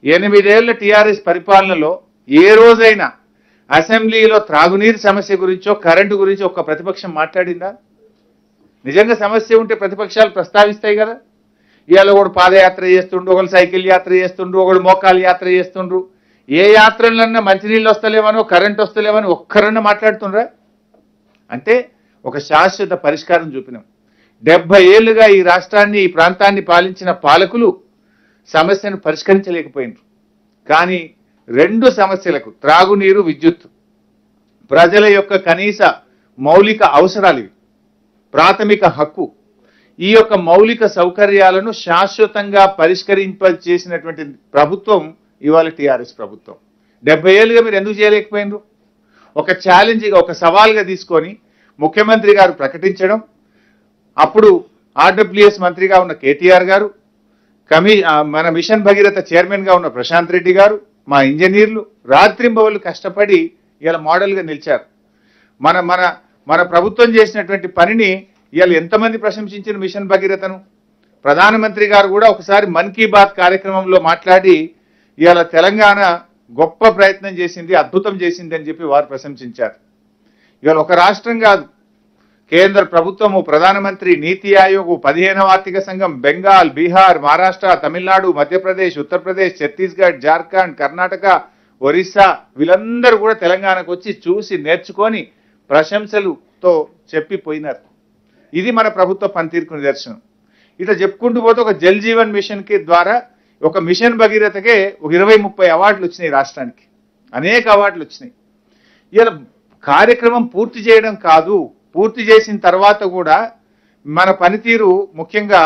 ఎనిమిదేళ్ల టీఆర్ఎస్ పరిపాలనలో ఏ రోజైనా అసెంబ్లీలో త్రాగునీరు సమస్య గురించో కరెంటు గురించి ఒక్క ప్రతిపక్షం మాట్లాడిందా నిజంగా సమస్య ఉంటే ప్రతిపక్షాలు ప్రస్తావిస్తాయి కదా ఇవాళ ఒకడు పాదయాత్ర చేస్తుండ్రు ఒకడు సైకిల్ యాత్ర చేస్తుండ్రు ఒకడు మోకాలు యాత్ర చేస్తుండ్రు ఏ యాత్రలన్నా మంచినీళ్ళు వస్తలేవనో కరెంట్ వస్తలేవని ఒక్కరన్నా మాట్లాడుతుండ్రా అంటే ఒక శాశ్వత పరిష్కారం చూపినాం డెబ్బై ఏళ్లుగా ఈ రాష్ట్రాన్ని ఈ ప్రాంతాన్ని పాలించిన పాలకులు సమస్యను పరిష్కరించలేకపోయినారు కానీ రెండు సమస్యలకు త్రాగునీరు విద్యుత్ ప్రజల యొక్క కనీస మౌలిక అవసరాలు ఇవి ప్రాథమిక హక్కు ఈ యొక్క మౌలిక సౌకర్యాలను శాశ్వతంగా పరిష్కరింప చేసినటువంటి ప్రభుత్వం ఇవాళ టీఆర్ఎస్ ప్రభుత్వం డెబ్బై ఏళ్ళుగా మీరు ఎందుకు చేయలేకపోయినారు ఒక ఛాలెంజ్గా ఒక సవాల్గా తీసుకొని ముఖ్యమంత్రి గారు ప్రకటించడం అప్పుడు ఆర్డబ్ల్యూఎస్ మంత్రిగా ఉన్న కేటీఆర్ గారు కమి ఆ, మన మిషన్ భగీరథ చైర్మన్ గా ఉన్న ప్రశాంత్ రెడ్డి గారు మా ఇంజనీర్లు రాత్రింబవళ్ళు కష్టపడి ఇలా మోడల్గా నిలిచారు మన మన మన ప్రభుత్వం చేసినటువంటి పనిని ఇవాళ ఎంతమంది ప్రశంసించిన మిషన్ భగీరథను ప్రధానమంత్రి గారు కూడా ఒకసారి మన్ కీ బాత్ కార్యక్రమంలో మాట్లాడి ఇవాళ తెలంగాణ గొప్ప ప్రయత్నం చేసింది అద్భుతం చేసింది అని చెప్పి వారు ప్రశంసించారు ఇవాళ ఒక రాష్ట్రం కాదు కేంద్ర ప్రభుత్వము ప్రధానమంత్రి నీతి ఆయోగ్ పదిహేనవ ఆర్థిక సంఘం బెంగాల్ బీహార్ మహారాష్ట్ర తమిళనాడు మధ్యప్రదేశ్ ఉత్తరప్రదేశ్ ఛత్తీస్గఢ్ జార్ఖండ్ కర్ణాటక ఒరిస్సా వీళ్ళందరూ కూడా తెలంగాణకు వచ్చి చూసి నేర్చుకొని ప్రశంసలుతో చెప్పిపోయినారు ఇది మన ప్రభుత్వ పనితీరుకు నిదర్శనం ఇట్లా చెప్పుకుంటూ పోతే ఒక జల్ జీవన్ మిషన్ కి ద్వారా ఒక మిషన్ భగీరథకే ఒక ఇరవై ముప్పై అవార్డులు వచ్చినాయి రాష్ట్రానికి అనేక అవార్డులు వచ్చినాయి ఇలా కార్యక్రమం పూర్తి చేయడం కాదు పూర్తి చేసిన తర్వాత కూడా మన పనితీరు ముఖ్యంగా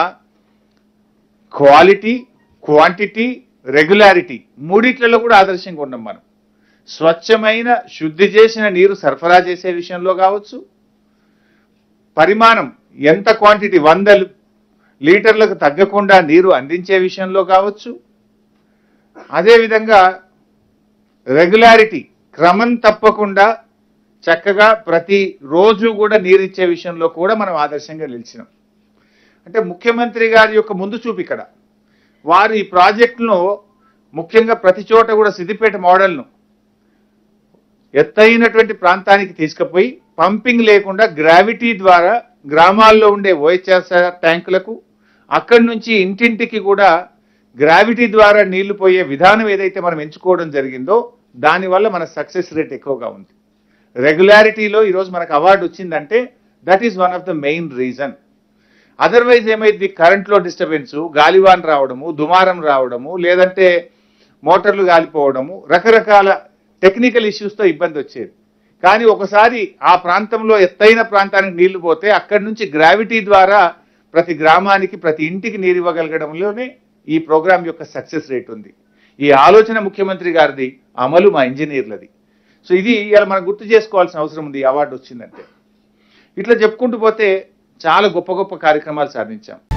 క్వాలిటీ క్వాంటిటీ రెగ్యులారిటీ మూడిట్లలో కూడా ఆదర్శంగా ఉన్నాం మనం స్వచ్ఛమైన శుద్ధి చేసిన నీరు సరఫరా చేసే విషయంలో కావచ్చు పరిమాణం ఎంత క్వాంటిటీ వందలు లీటర్లకు తగ్గకుండా నీరు అందించే విషయంలో కావచ్చు అదేవిధంగా రెగ్యులారిటీ క్రమం తప్పకుండా చక్కగా ప్రతి రోజు కూడా నీరిచ్చే విషయంలో కూడా మనం ఆదర్శంగా నిలిచినాం అంటే ముఖ్యమంత్రి గారి యొక్క ముందు చూపు ఇక్కడ వారు ఈ ప్రాజెక్టును ముఖ్యంగా ప్రతి చోట కూడా సిద్దిపేట మోడల్ను ఎత్తైనటువంటి ప్రాంతానికి తీసుకుపోయి పంపింగ్ లేకుండా గ్రావిటీ ద్వారా గ్రామాల్లో ఉండే ఓహెచ్ఆర్ఆర్ ట్యాంకులకు అక్కడి నుంచి ఇంటింటికి కూడా గ్రావిటీ ద్వారా నీళ్లు పోయే విధానం ఏదైతే మనం ఎంచుకోవడం జరిగిందో దానివల్ల మన సక్సెస్ రేట్ ఎక్కువగా ఉంది రెగ్యులారిటీలో ఈరోజు మనకు అవార్డు వచ్చిందంటే that is one of the main reason otherwise ఏమైంది కరెంట్లో డిస్టర్బెన్స్ గాలివాన్ రావడము దుమారం రావడము లేదంటే మోటార్లు గాలిపోవడము రకరకాల టెక్నికల్ ఇష్యూస్తో ఇబ్బంది వచ్చేది కానీ ఒకసారి ఆ ప్రాంతంలో ఎత్తైన ప్రాంతానికి నీళ్లు పోతే అక్కడి నుంచి గ్రావిటీ ద్వారా ప్రతి గ్రామానికి ప్రతి ఇంటికి నీరు ఇవ్వగలగడంలోనే ఈ ప్రోగ్రాం యొక్క సక్సెస్ రేట్ ఉంది ఈ ఆలోచన ముఖ్యమంత్రి గారిది అమలు మా ఇంజనీర్లది సో ఇది ఇలా మనం గుర్తు చేసుకోవాల్సిన అవసరం ఉంది ఈ అవార్డు వచ్చిందంటే ఇట్లా చెప్పుకుంటూ పోతే చాలా గొప్ప గొప్ప కార్యక్రమాలు సాధించాం